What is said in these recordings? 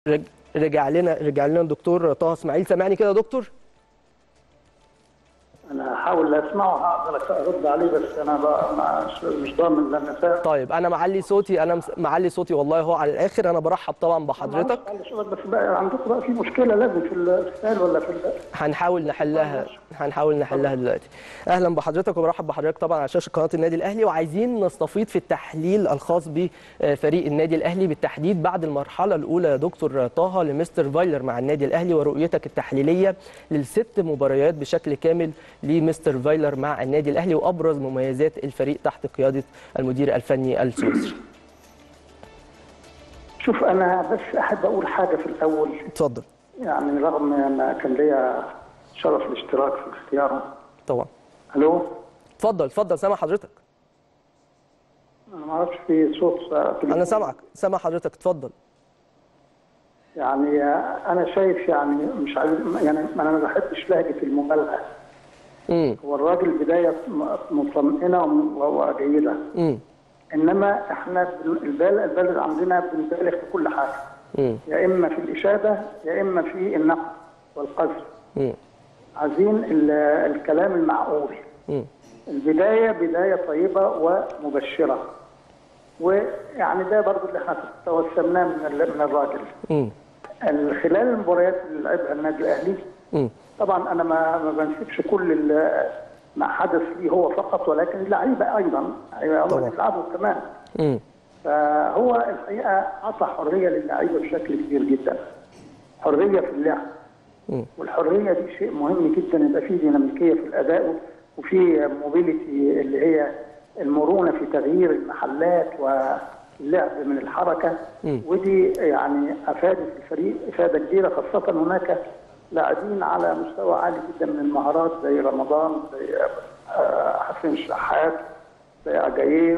رج... رجع لنا رجع لنا الدكتور طه اسماعيل سامعني كده يا دكتور انا هحاول اسمعه هقدر ارد عليه بس انا بقى مش, مش ضامن لان فا- طيب انا معلي صوتي انا مس- معلي صوتي والله هو على الاخر انا برحب طبعا بحضرتك معلش معلش بس بقى عندكم بقى في مشكله لازم في السؤال ولا في ال- هنحاول نحلها هنحاول نحلها دلوقتي اهلا بحضرتك وبرحب بحضرتك طبعا على شاشه قناه النادي الاهلي وعايزين نستفيض في التحليل الخاص بفريق النادي الاهلي بالتحديد بعد المرحله الاولى يا دكتور طه لمستر فايلر مع النادي الاهلي ورؤيتك التحليليه للست مباريات بشكل كامل لمستر فايلر مع النادي الاهلي وابرز مميزات الفريق تحت قياده المدير الفني السويسري شوف انا بس احب اقول حاجه في الاول اتفضل يعني رغم ما كان ليا شرف الاشتراك في اختياره طبعا الو اتفضل اتفضل سامع حضرتك انا ما اعرفش في صوت في انا سامعك سامع حضرتك اتفضل يعني انا شايف يعني مش عايز يعني انا ما بحبش لهجه المبالغه امم هو الراجل بدايه م- مطمئنه وم- وجيده امم انما احنا بن- البال- البلد عندنا بنبالغ في كل حاجه امم يا اما في الاشاده يا اما في النقد والقذف امم عايزين ال- الكلام المعقول امم البدايه بدايه طيبه ومبشره ويعني ده برضو اللي احنا توسمناه من ال- من الراجل امم ال- خلال المباريات اللي لعبها النادي الاهلي امم طبعا انا ما ما بنسبش كل ال- ما حدث ليه هو فقط ولكن اللعيبه ايضا ايوه هم طبعا. اللي بيلعبوا كمان امم فهو الحقيقه اعطى حريه للعيبه بشكل كبير جدا حريه في اللعب مم. والحريه دي شيء مهم جدا يبقى فيه ديناميكيه في الاداء وفي موبيليتي اللي هي المرونه في تغيير المحلات واللعب من الحركه مم. ودي يعني افادت الفريق افاده كبيره خاصه هناك لاعبين على مستوى عالي جدا من المهارات زي رمضان زي آه، حسين الشحات زي اجاييه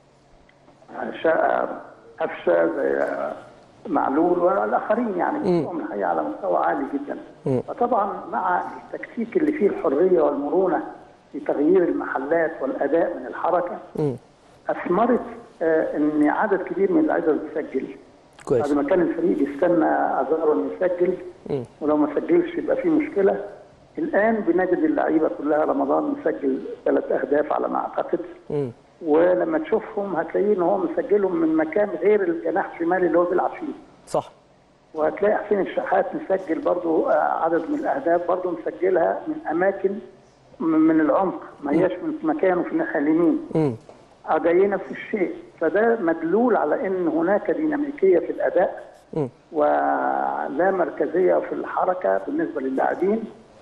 شاء أفشة زي معلول والآخرين يعني كلهم الحقيقة على مستوى عالي جدا مم. فطبعا مع التكتيك اللي فيه الحرية والمرونة في تغيير المحلات والأداء من الحركة امم أثمرت آه، إن عدد كبير من اللعيبة بتسجل بعد كويس ما كان الفريق بيستنى أزارو إنه يسجل مم. ولو ما سجلش يبقى في مشكلة الآن بنجد اللعيبة كلها رمضان مسجل ثلاث أهداف على ما أعتقد امم ولما تشوفهم هتلاقيه ان هو مسجلهم من مكان غير الجناح الشمالي اللي هو بيلعب فيه صح وهتلاقي حسين الشحات مسجل برضو آه، عدد من الاهداف برضو مسجلها من اماكن م- من العمق ما هياش من مكانه في الناحيه اليمين امم جاي نفس الشيء فده مدلول على ان هناك ديناميكيه في الاداء امم ولا مركزيه في الحركه بالنسبه للاعبين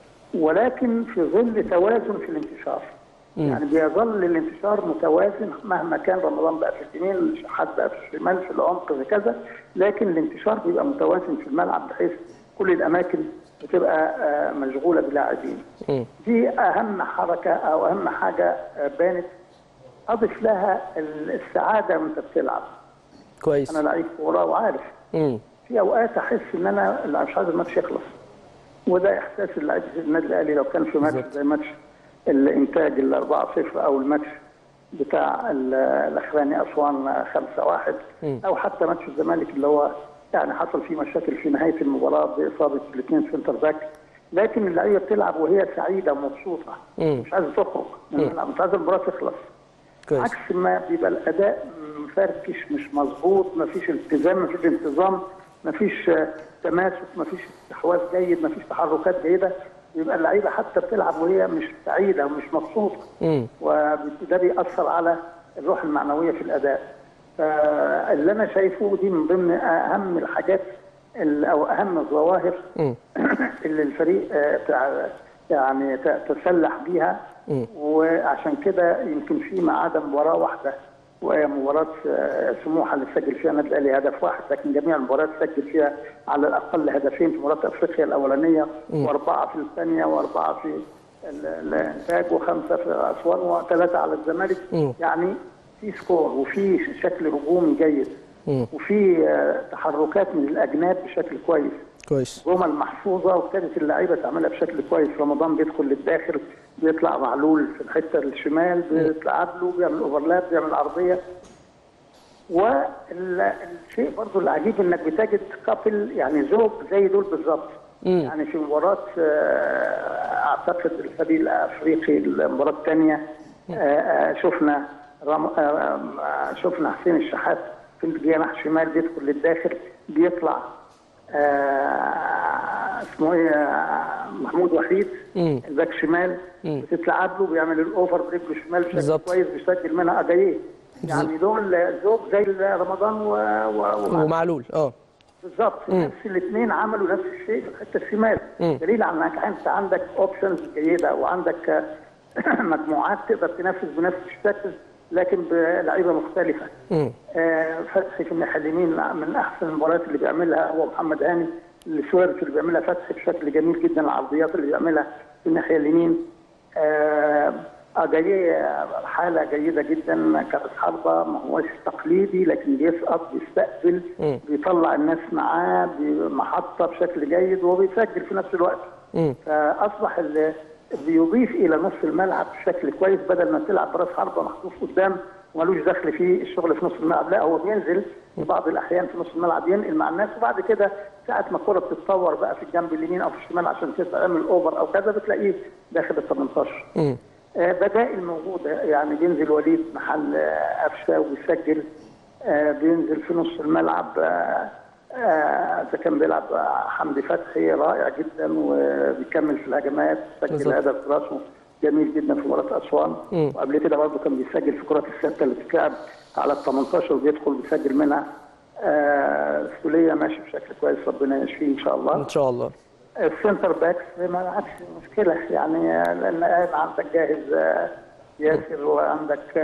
ولكن في ظل توازن في الانتشار مم. يعني بيظل الانتشار متوازن مهما كان رمضان بقى في اليمين الشحات بقى في الشمال في العمق في كذا لكن الانتشار بيبقى متوازن في الملعب بحيث كل الاماكن بتبقى آه، مشغوله بلاعبين امم دي اهم حركه او اهم حاجه آه، بانت اضف لها السعاده وانت بتلعب كويس انا لعيب كوره وعارف امم في اوقات احس ان انا مش عايز الماتش يخلص وده احساس اللعيب في النادي الاهلي لو كان في ماتش بالظبط. زي ماتش الانتاج ال 4 0 او الماتش بتاع ال- الاخراني اسوان 5 1 مم. او حتى ماتش الزمالك اللي هو يعني حصل فيه مشاكل في نهايه المباراه باصابه الاثنين سنتر باك لكن اللعيبه بتلعب وهي سعيده ومبسوطه مم. مش عايزه تخرج من الملعب، مش عايزه المباراه تخلص كويس عكس ما بيبقى الاداء مفركش مش مظبوط مفيش التزام مفيش انتظام مفيش آه، تماسك مفيش استحواذ جيد مفيش تحركات جيده يبقى اللعيبه حتى بتلعب وهي مش سعيده ومش مبسوطه امم وده بيأثر على الروح المعنويه في الاداء فاللي انا شايفه دي من ضمن اهم الحاجات ال- او اهم الظواهر امم اللي الفريق آه، تع- يعني ت- تسلح بيها مم. وعشان كده يمكن في ما عدا مباراه واحده وهي مباراه آه، سموحه اللي سجل فيها النادي الاهلي هدف واحد لكن جميع المباريات سجل فيها على الاقل هدفين في مباراه افريقيا الاولانيه واربعه في الثانيه واربعه في ال- الانتاج وخمسه في اسوان وثلاثه على الزمالك مم. يعني في سكور وفي شكل هجومي جيد مم. وفي آه، تحركات من الاجناب بشكل كويس كويس جمل محفوظه وابتدت اللعيبه تعملها بشكل كويس رمضان بيدخل للداخل بيطلع معلول في الحته الشمال بيطلع له بيعمل اوفرلاب بيعمل عرضيه والشيء برضو العجيب انك بتجد كابل يعني زوج زي دول بالظبط يعني في مباراه آه، اعتقد الفريق الافريقي المباراه الثانيه شفنا رم... آه، آه، شفنا حسين الشحات في الجناح شمال بيدخل للداخل بيطلع آه، اسمه ايه آه، محمود وحيد مم. الباك شمال بتتلعب له بيعمل الاوفر برجله شمال بشكل بالظبط. كويس بيسجل منها اجاييه يعني دول زوج زي رمضان و... و... و... ومعلول اه بالظبط نفس الاثنين عملوا نفس الشيء في الحته الشمال دليل على انك انت عندك اوبشنز جيده وعندك آه، مجموعات تقدر تنافس بنفس الشكل لكن بلعيبه مختلفه. مم. آه، فتحي في الناحيه اليمين من احسن المباريات اللي بيعملها هو محمد هاني السويرف اللي بيعملها فتحي بشكل جميل جدا العرضيات اللي بيعملها في الناحيه اليمين آه، أجاييه حالة جيدة جدا كرة حربة ما هوش تقليدي لكن بيسقط بيستقبل مم. بيطلع الناس معاه بمحطة بشكل جيد وبيسجل في نفس الوقت مم. فأصبح ال- بيضيف إلى نص الملعب بشكل كويس بدل ما تلعب براس حربة محطوط قدام ومالوش دخل في الشغل في نص الملعب لا هو بينزل في بعض الأحيان في نص الملعب ينقل مع الناس وبعد كده ساعة ما الكرة بتتطور بقى في الجنب اليمين أو في الشمال عشان تعمل أوفر أو كذا بتلاقيه داخل ال 18 مم. آه، بدائل موجوده يعني بينزل وليد محل آه، قفشه وبيسجل آه، بينزل في نص الملعب آه، آه، اذا كان بيلعب آه، حمدي فتحي رائع جدا وبيكمل في الهجمات سجل بالظبط. هدف راسه جميل جدا في مباراه اسوان مم. وقبل كده برضه كان بيسجل في كرات السته اللي بتتلعب على ال 18 وبيدخل بيسجل منها آه، سوليه ماشي بشكل كويس ربنا يشفيه ان شاء الله ان شاء الله السنتر باكس ما عادش مشكله يعني لان قاعد عندك جاهز آه، ياسر وعندك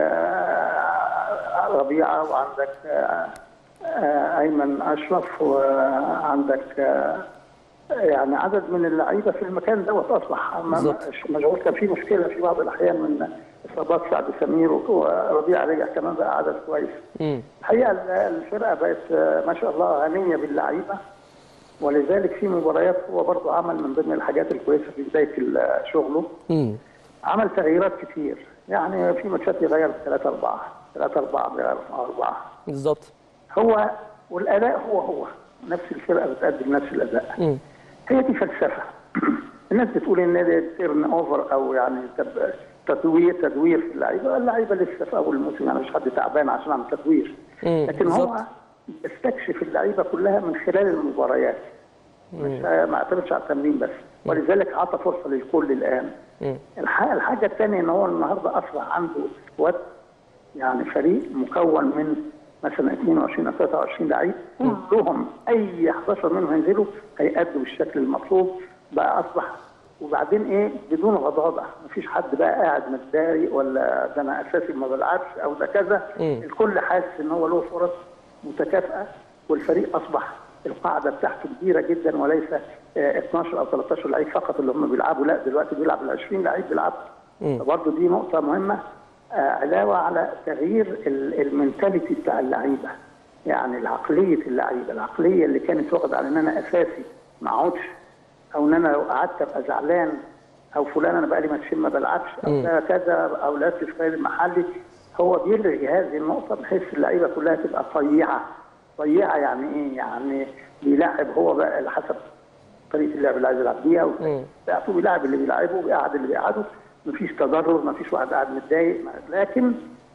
آه، ربيعه وعندك آه، آه، ايمن اشرف وعندك آه، يعني عدد من اللعيبه في المكان دوت اصبح ما- بالظبط. مشغول كان في مشكله في بعض الاحيان من اصابات سعد سمير وربيعه رجع كمان بقى عدد كويس مم. الحقيقه الفرقه بقت آه، ما شاء الله غنيه باللعيبه ولذلك في مباريات هو برضه عمل من ضمن الحاجات الكويسه في بدايه ال- شغله مم. عمل تغييرات كتير يعني في ماتشات يغير 3 4 3 4 بيغير 4 بالظبط هو والاداء هو هو نفس الفرقه بتقدم نفس الاداء مم. هي دي فلسفه الناس بتقول ان ده تيرن اوفر او يعني تب- تدوير تدوير في اللعيبه اللعيبه لسه في اول الموسم يعني مش حد تعبان عشان عم تدوير مم، لكن هو بالظبط. بيستكشف اللعيبه كلها من خلال المباريات مش ما اعتمدش على التمرين بس ولذلك اعطى فرصه للكل الان مم. الح- الحاجه الثانيه ان هو النهارده اصبح عنده سكواد يعني فريق مكون من مثلا 22 او 23 لعيب كلهم اي 11 منهم هينزلوا هيأدوا بالشكل المطلوب بقى اصبح وبعدين ايه بدون غضاضه مفيش حد بقى قاعد متضايق ولا ده انا اساسي ما بلعبش او ده كذا مم. الكل حاسس ان هو له فرص متكافئه والفريق اصبح القاعده بتاعته كبيره جدا وليس آه، 12 او 13 لعيب فقط اللي هم بيلعبوا لا دلوقتي بيلعب ال 20 لعيب بيلعبوا فبرضه دي نقطه مهمه آه، علاوه على تغيير ال- المنتاليتي بتاع اللعيبه يعني العقليه اللعيبه العقليه اللي كانت واخده على ان انا اساسي ما اقعدش او ان انا لو قعدت ابقى زعلان او فلان انا بقالي ماتشين ما بلعبش او ده كذا او لعبت في خارج المحلي هو بيلغي هذه النقطه بحيث اللعيبه كلها تبقى طيعه طيعه يعني ايه؟ يعني بيلاعب هو بقى على حسب طريقه اللعب اللي عايز يلعب بيها مم. بتاعته بيلاعب اللي بيلاعبه وبيقعد اللي بيقعده مفيش تضرر مفيش واحد قاعد متضايق لكن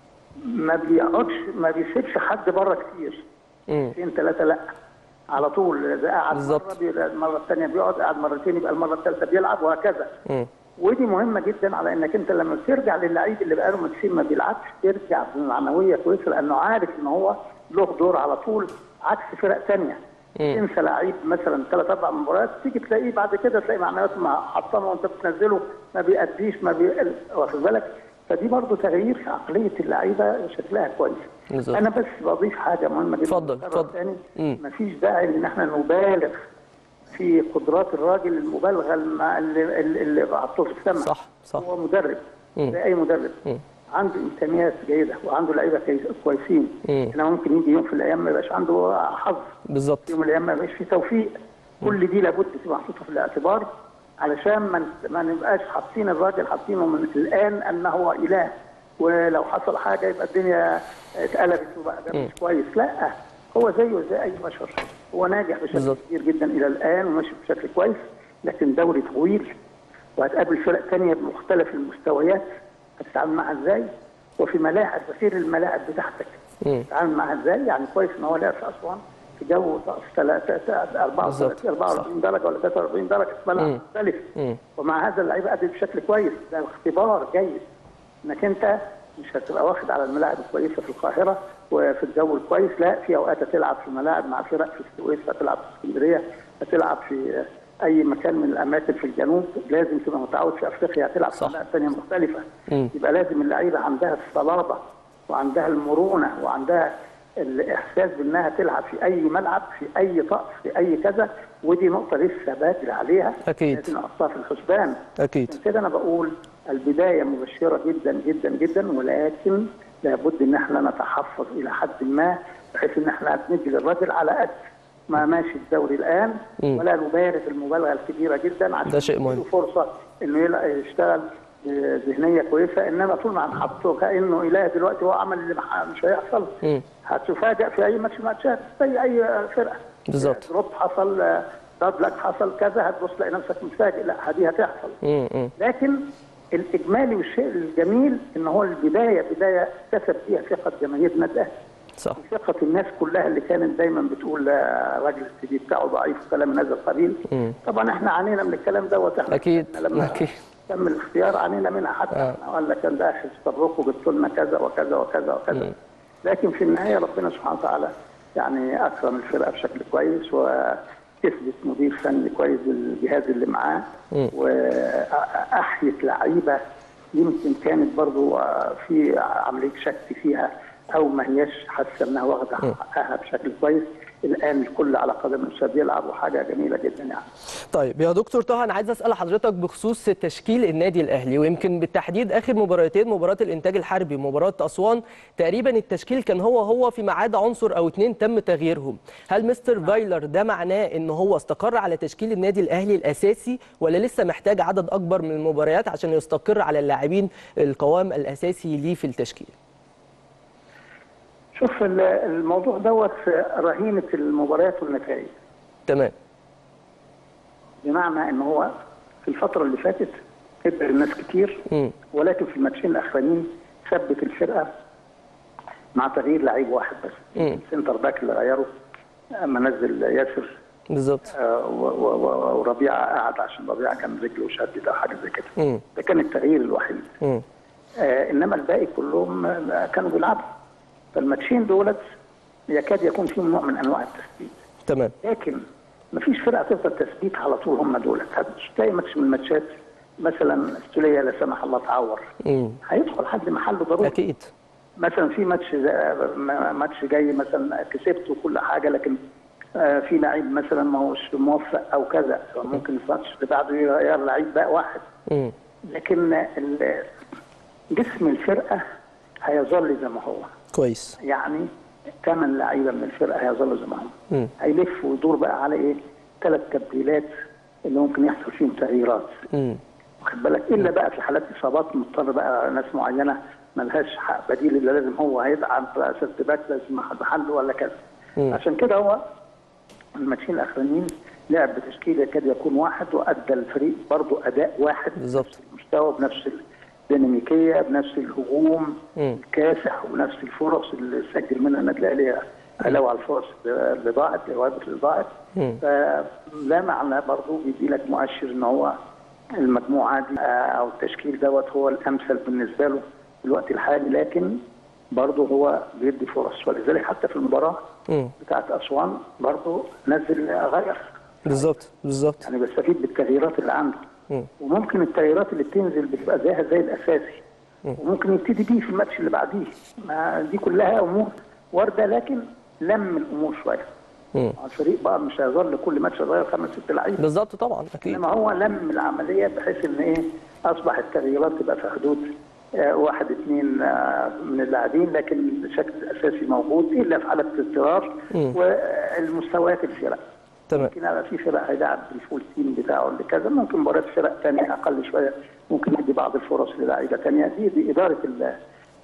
ما بيقعدش ما بيسيبش حد بره كتير مم. اثنين ثلاثه لا على طول اذا قعد بالظبط. مره بيبقى المره الثانيه بيقعد قعد مرتين يبقى المره الثالثه بيلعب وهكذا مم. ودي مهمه جدا على انك انت لما بترجع للعيب اللي بقاله ماتشين ما بيلعبش ترجع بمعنويه كويسه لانه عارف ان هو له دور على طول عكس فرق ثانيه تنسى لعيب مثلا ثلاث اربع مباريات تيجي تلاقيه بعد كده تلاقي معنوياته مع حطمه وانت بتنزله ما بيأديش ما بي... واخد بالك فدي برضه تغيير في عقليه اللعيبه شكلها كويس بالظبط. انا بس بضيف حاجه مهمه جدا اتفضل، مرة اتفضل. تاني مم. مفيش داعي ان احنا نبالغ في قدرات الراجل المبالغه الم- اللي اللي, اللي بعطوه في السماء صح، صح. هو مدرب مم. زي اي مدرب مم. عنده امكانيات جيده وعنده لعيبه كويس- كويسين مم. احنا ممكن يجي يوم في الايام ما يبقاش عنده حظ بالظبط يوم من الايام ما يبقاش فيه توفيق كل دي لابد تبقى محطوطه في الاعتبار علشان ما نت- ما نبقاش حاطين الراجل حاطينه من الان انه هو اله ولو حصل حاجه يبقى الدنيا اتقلبت وبقى ده مش كويس لا هو زيه زي اي بشر هو ناجح بشكل بالظبط. كبير جدا الى الان وماشي بشكل كويس لكن دوري طويل وهتقابل فرق ثانيه بمختلف المستويات هتتعامل معاها ازاي وفي ملاعب غير الملاعب بتاعتك مم. تتعامل معاها ازاي يعني كويس ان هو لعب في اسوان في جو طقس 34 44 درجه ولا 43 درجه في ملعب مم. مختلف مم. ومع هذا اللعيبه ادت بشكل كويس ده اختبار جيد انك انت مش هتبقى واخد على الملاعب الكويسه في القاهره وفي الجو الكويس لا في اوقات هتلعب في ملاعب مع فرق في السويس هتلعب في اسكندريه هتلعب في اي مكان من الاماكن في الجنوب لازم تبقى متعود في افريقيا هتلعب في صح. ملاعب ثانيه مختلفه مم. يبقى لازم اللعيبه عندها الصلابه وعندها المرونه وعندها الاحساس بانها تلعب في اي ملعب في اي طقس في اي كذا ودي نقطه لسه بدري عليها أكيد. لازم نحطها في الحسبان اكيد عشان كده انا بقول البدايه مبشره جدا جدا جدا ولكن لابد ان احنا نتحفظ الى حد ما بحيث ان احنا ندي للراجل على قد ما ماشي الدوري الان مم. ولا نبالغ المبالغه الكبيره جدا عشان ده شيء مهم. نديله فرصه انه يلا- يشتغل بذهنيه كويسه انما طول ما هنحطه كانه اله دلوقتي هو عمل اللي مح- مش هيحصل مم. هتفاجئ في اي ماتش من الماتشات زي اي فرقه بالظبط. دروب حصل ضد لك حصل كذا هتبص تلاقي نفسك متفاجئ لا دي هتحصل مم. مم. لكن الاجمالي والشيء الجميل ان هو البدايه بدايه اكتسب فيها ثقه جماهير النادي الاهلي صح ثقه الناس كلها اللي كانت دايما بتقول آه، الراجل السي في بتاعه ضعيف وكلام من هذا القبيل مم. طبعا احنا عانينا من الكلام دوت احنا أكيد. إحنا لما أكيد. تم الاختيار عانينا منها حتى آه. احنا قال لك كان ده استبركوا جبتوا لنا كذا وكذا وكذا وكذا لكن في النهايه ربنا سبحانه وتعالى يعني اكرم الفرقه بشكل كويس واثبت مدير فني كويس بالجهاز اللي معاه واحيت لعيبه يمكن كانت برضو في عمليه شك فيها او ما هياش حاسه انها واخده حقها بشكل كويس الان الكل على قدم الشاب يلعب وحاجه جميله جدا يعني طيب يا دكتور طه انا عايز اسال حضرتك بخصوص تشكيل النادي الاهلي ويمكن بالتحديد اخر مباراتين مباراه الانتاج الحربي ومباراه اسوان تقريبا التشكيل كان هو هو فيما عدا عنصر او اتنين تم تغييرهم هل مستر فايلر ده معناه ان هو استقر على تشكيل النادي الاهلي الاساسي ولا لسه محتاج عدد اكبر من المباريات عشان يستقر على اللاعبين القوام الاساسي ليه في التشكيل شوف ال- الموضوع دوت رهينه المباريات والنتائج تمام بمعنى ان هو في الفتره اللي فاتت كبر الناس كتير مم. ولكن في الماتشين الاخرانيين ثبت الفرقه مع تغيير لعيب واحد بس مم. السنتر باك اللي غيره اما نزل ياسر بالظبط آه، و- و- و- وربيعه قعد عشان ربيعه كان رجله شدد او حاجه زي كده مم. ده كان التغيير الوحيد مم. آه انما الباقي كلهم آه، كانوا بيلعبوا فالماتشين دولت يكاد يكون فيهم نوع من انواع التثبيت تمام لكن مفيش فرقه تفضل تثبيت على طول هم دولت هتلاقي ماتش من الماتشات مثلا استوليه لا سمح الله تعور مم. هيدخل حد محله ضروري اكيد مثلا في ماتش ماتش جاي مثلا كسبت وكل حاجه لكن آه، في لعيب مثلا ما هوش موفق او كذا ممكن الماتش اللي بعده يغير لعيب بقى واحد مم. لكن ال- جسم الفرقه هيظل زي ما هو كويس يعني ثمان لعيبه من الفرقه هيظلوا زي ما هم مم. هيلف ويدور بقى على ايه؟ ثلاث تبديلات اللي ممكن يحصل فيهم تغييرات مم. واخد بالك الا بقى في حالات اصابات مضطر بقى ناس معينه ملهاش حق بديل اللي لازم هو هيدعم في اساس باك لازم حد حل ولا كذا مم. عشان كده هو الماتشين الاخرانيين لعب بتشكيل يكاد يكون واحد وادى الفريق برضه اداء واحد بالظبط. بنفس المستوى بنفس الديناميكيه بنفس الهجوم مم. الكاسح وبنفس الفرص اللي سجل منها النادي الاهلي علاوه على الفرص اللي ضاعت الهواجس اللي ضاعت مم. فلا معنى برضه بيدي لك مؤشر ان هو المجموعه دي آه، او التشكيل دوت هو الامثل بالنسبه له في الوقت الحالي لكن برضه هو بيدي فرص ولذلك حتى في المباراه مم. بتاعت اسوان برضه نزل غير بالظبط بالظبط يعني بيستفيد بالتغييرات اللي عنده مم. وممكن التغييرات اللي بتنزل بتبقى زيها زي الاساسي وممكن يبتدي بيه في الماتش اللي بعديه ما دي كلها امور وارده لكن لم الامور شويه مم. الفريق بقى مش هيظل كل ماتش يغير خمس ست لعيبه بالظبط طبعا اكيد انما هو لم العمليه بحيث ان ايه اصبح التغييرات تبقى في حدود آه، واحد اثنين آه، من اللاعبين لكن الشكل الاساسي موجود الا في حاله اضطرار مم. والمستويات الفرق تمام ممكن يبقى في فرق هيلعب بالفول تيم بتاعه اللي كذا ممكن مباريات فرق ثانيه اقل شويه ممكن يدي بعض الفرص للاعيبه ثانيه دي, دي اداره ال-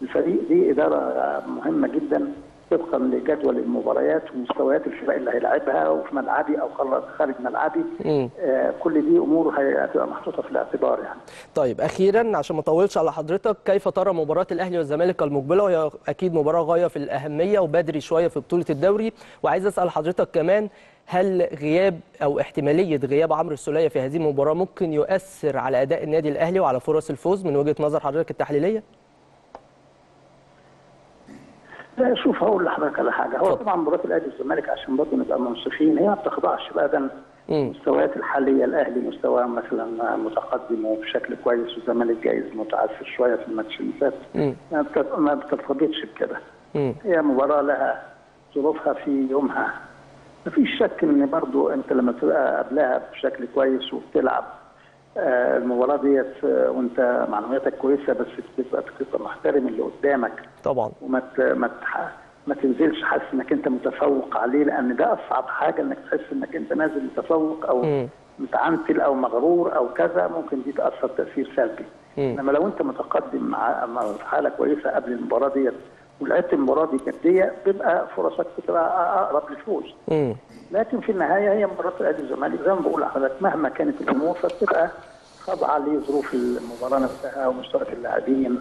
الفريق دي اداره مهمه جدا طبقا لجدول المباريات ومستويات الفرق اللي هيلعبها وفي ملعبي او خل- خارج ملعبي مم. آه كل دي امور هي- هتبقى محطوطه في الاعتبار يعني طيب اخيرا عشان ما اطولش على حضرتك كيف ترى مباراه الاهلي والزمالك المقبله وهي اكيد مباراه غايه في الاهميه وبدري شويه في بطوله الدوري وعايز اسال حضرتك كمان هل غياب او احتماليه غياب عمرو السوليه في هذه المباراه ممكن يؤثر على اداء النادي الاهلي وعلى فرص الفوز من وجهه نظر حضرتك التحليليه؟ لا شوف هقول لحضرتك على حاجه هو طبعا مباراه الاهلي والزمالك عشان برضه نبقى منصفين هي ما بتخضعش ابدا مم. المستويات الحاليه الاهلي مستواه مثلا متقدم وبشكل كويس والزمالك جايز متعثر شويه في الماتش اللي فات مم. ما بت- ما بترتبطش بكده مم. هي مباراه لها ظروفها في يومها ما فيش شك ان برضو انت لما تبقى قبلها بشكل كويس وبتلعب آه، المباراه ديت آه، وانت معنوياتك كويسه بس بتبقى بتبقى محترم اللي قدامك طبعا وما ت- ما تح- ما تنزلش حاسس انك انت متفوق عليه لان ده اصعب حاجه انك تحس انك انت نازل متفوق او مم. متعنتل او مغرور او كذا ممكن دي تاثر تاثير سلبي مم. انما لو انت متقدم مع مع حاله كويسه قبل المباراه ديت ولعبت المباراه دي جديه بيبقى فرصك بتبقى اقرب للفوز مم. لكن في النهايه هي مباراه الاهلي والزمالك زي ما بقول لحضرتك مهما كانت الامور فبتبقى خاضعه لظروف المباراه نفسها ومستوى اللاعبين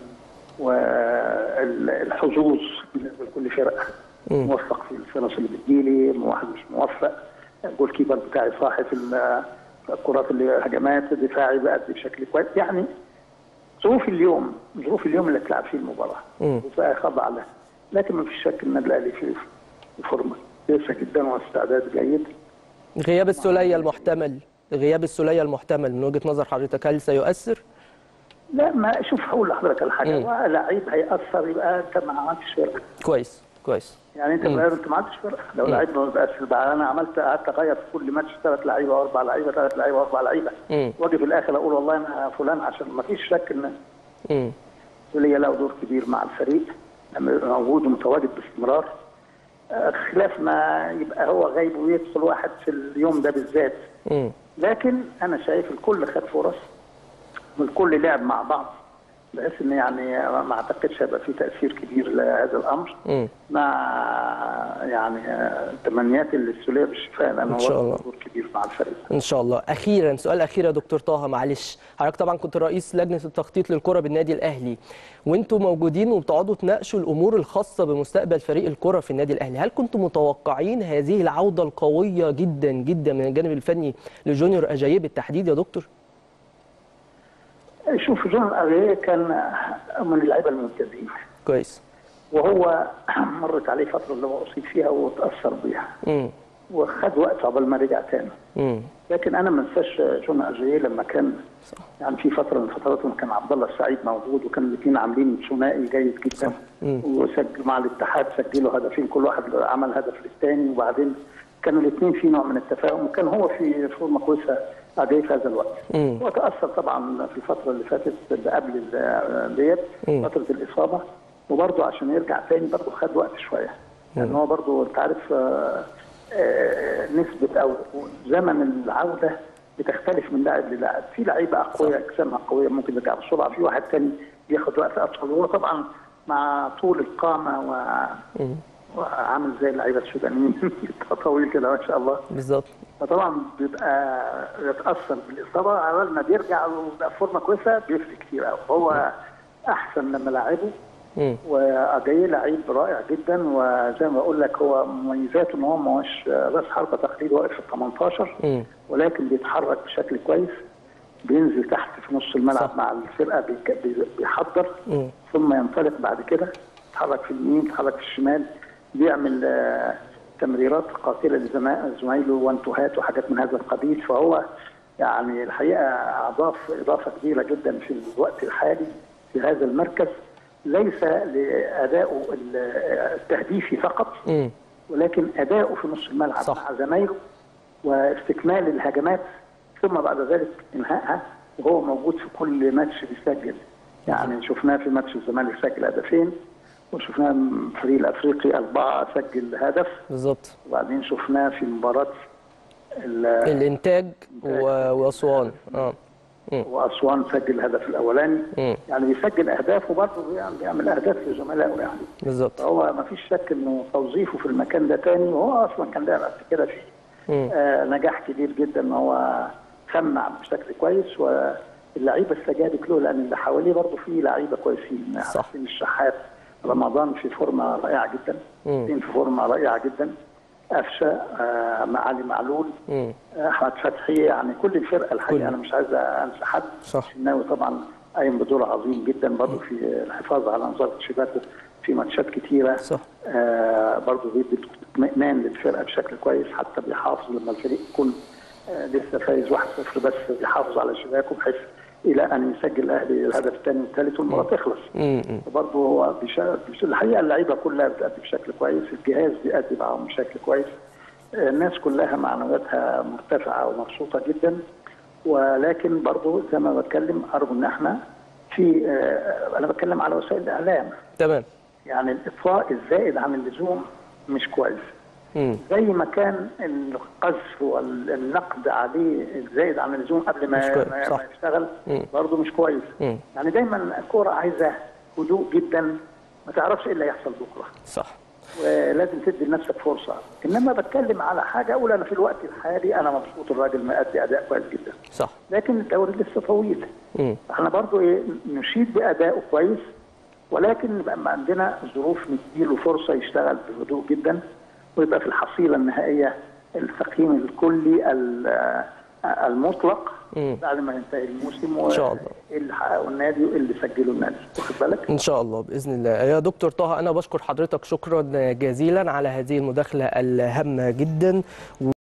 والحظوظ بالنسبه لكل فرقه موفق في الفرص اللي بتجيلي واحد مش موفق الجول كيبر بتاعي صاحي في ال- الكرات اللي هجمات دفاعي بأدي بشكل كويس يعني ظروف اليوم ظروف اليوم اللي تلعب فيه المباراه مم. وفيها خضع له لكن ما فيش شك ان النادي الاهلي في في فورمه كويسه جدا واستعداد جيد غياب السوليه المحتمل غياب السوليه المحتمل من وجهه نظر حضرتك هل سيؤثر؟ لا ما شوف هقول لحضرتك على حاجه مم. هو لعيب هيأثر يبقى انت ما عملتش فرقه كويس كويس يعني انت مم. بقى انت ما عملتش فرقه لو مم. لعيب ما بقاش بقى انا عملت قعدت اغير في كل ماتش ثلاث لعيبه واربع لعيبه ثلاث لعيبه واربع لعيبه مم. واجي في الاخر اقول والله انا فلان عشان ما فيش شك ان مم. سوليه له دور كبير مع الفريق لما يبقى موجود ومتواجد باستمرار آه، خلاف ما يبقى هو غايب ويدخل واحد في اليوم ده بالذات مم. لكن انا شايف الكل خد فرص والكل لعب مع بعض بحيث ان يعني ما اعتقدش هيبقى في تاثير كبير لهذا الامر مم. مع يعني آه، تمنياتي للسوليه بالشفاء لانه إن شاء هو الله. دور كبير مع الفريق ان شاء الله اخيرا سؤال اخير يا دكتور طه معلش حضرتك طبعا كنت رئيس لجنه التخطيط للكره بالنادي الاهلي وانتوا موجودين وبتقعدوا تناقشوا الامور الخاصه بمستقبل فريق الكره في النادي الاهلي هل كنتم متوقعين هذه العوده القويه جدا جدا من الجانب الفني لجونيور اجاييه بالتحديد يا دكتور شوف جون اريه كان من اللعيبه الممتازين كويس وهو مرت عليه فتره اللي هو اصيب فيها وتاثر بيها امم وخد وقت عقبال ما رجع تاني امم لكن انا ما انساش جون اجاييه لما كان يعني في فتره من الفترات لما كان عبد الله السعيد موجود وكان الاثنين عاملين ثنائي جيد جدا مم. وسجل مع الاتحاد سجلوا هدفين كل واحد عمل هدف للثاني وبعدين كانوا الاثنين في نوع من التفاهم وكان هو في فورمه كويسه عاديه في هذا الوقت. مم. هو تاثر طبعا في الفتره اللي فاتت اللي قبل ال- ديت مم. فتره الاصابه وبرضه عشان يرجع تاني برضه خد وقت شويه. لان هو برضه انت عارف آه، آه، نسبه او زمن العوده بتختلف من لاعب للاعب، في لعيبه اقوياء اجسامها قويه ممكن يرجع بسرعه، في واحد تاني بياخد وقت اطول وهو طبعا مع طول القامه و مم. وعامل زي اللعيبه السودانيين طويل كده ما شاء الله بالظبط فطبعا بيبقى يتاثر بالاصابه على ما بيرجع ويبقى فورمه كويسه بيفرق كتير قوي هو احسن لما لعبه امم واجاي لعيب رائع جدا وزي ما بقول لك هو مميزاته ان هو ما هوش راس حربه تقليد واقف في ال 18 امم ولكن بيتحرك بشكل كويس بينزل تحت في نص الملعب صح. مع الفرقه بيك- بي- بيحضر مم. ثم ينطلق بعد كده يتحرك في اليمين يتحرك في الشمال بيعمل آه، تمريرات قاتله لزمايله وانتوهات وحاجات من هذا القبيل فهو يعني الحقيقه اضاف اضافه كبيره جدا في الوقت الحالي في هذا المركز ليس لادائه ال- التهديفي فقط امم ولكن اداؤه في نص الملعب صح. مع زمايله واستكمال الهجمات ثم بعد ذلك انهائها وهو موجود في كل ماتش بيسجل يعني شفناه في ماتش الزمالك سجل هدفين وشفناه الفريق الافريقي اربعه سجل هدف بالظبط وبعدين شفناه في مباراه ال- الانتاج و- واسوان اه مم. واسوان سجل الهدف الاولاني مم. يعني بيسجل اهداف وبرضه بيعمل- بيعمل اهداف لزملائه يعني بالظبط فهو ما فيش شك انه توظيفه في المكان ده تاني وهو اصلا كان لاعب قبل كده فيه مم. آه نجاح كبير جدا ان هو خمع بشكل كويس واللعيبه استجابت له لان اللي حواليه برضه فيه لعيبه كويسين صح. حسين الشحات رمضان في فورمه رائعه جدا مم. حسين في فورمه رائعه جدا قفشه آه مع علي معلول مم. آه، احمد فتحي يعني كل الفرقه كل- الحقيقه انا مش عايز انسى حد صح. الشناوي طبعا قايم بدور عظيم جدا برضه في الحفاظ على نظافه شباكه في ماتشات كتيره صح. آه برضه بيدي اطمئنان للفرقه بشكل كويس حتى بيحافظ لما الفريق يكون آه لسه فايز 1-0 بس بيحافظ على شباكه بحيث الى ان يسجل الاهلي الهدف الثاني والثالث والمباراه تخلص مم. مم. برضه هو بيشا... بيش- الحقيقه اللعيبه كلها بتأدي بشكل كويس الجهاز بيأدي معاهم بشكل كويس آه، الناس كلها معنوياتها مرتفعه ومبسوطه جدا ولكن برضه زي ما بتكلم ارجو ان احنا في آه، انا بتكلم على وسائل الاعلام تمام يعني الاطفاء الزائد عن اللزوم مش كويس مم. زي ما كان القذف والنقد عليه الزائد عن اللزوم قبل مش ما, كويس، ما, صح. ما يشتغل مم. برضه مش كويس مم. يعني دايما الكوره عايزه هدوء جدا ما تعرفش ايه اللي هيحصل بكره صح ولازم تدي لنفسك فرصه انما بتكلم على حاجه اقول انا في الوقت الحالي انا مبسوط الراجل مأدي اداء كويس جدا صح لكن الدوري لسه طويل مم. احنا برضو ايه نشيد بادائه كويس ولكن يبقى ما عندنا ظروف نديله فرصه يشتغل بهدوء جدا ويبقى في الحصيله النهائيه التقييم الكلي ال- المطلق مم. بعد ما ينتهي الموسم إن شاء الله. اللي حققه النادي واللي سجله النادي واخد بالك؟ ان شاء الله باذن الله يا دكتور طه انا بشكر حضرتك شكرا جزيلا على هذه المداخله الهامه جدا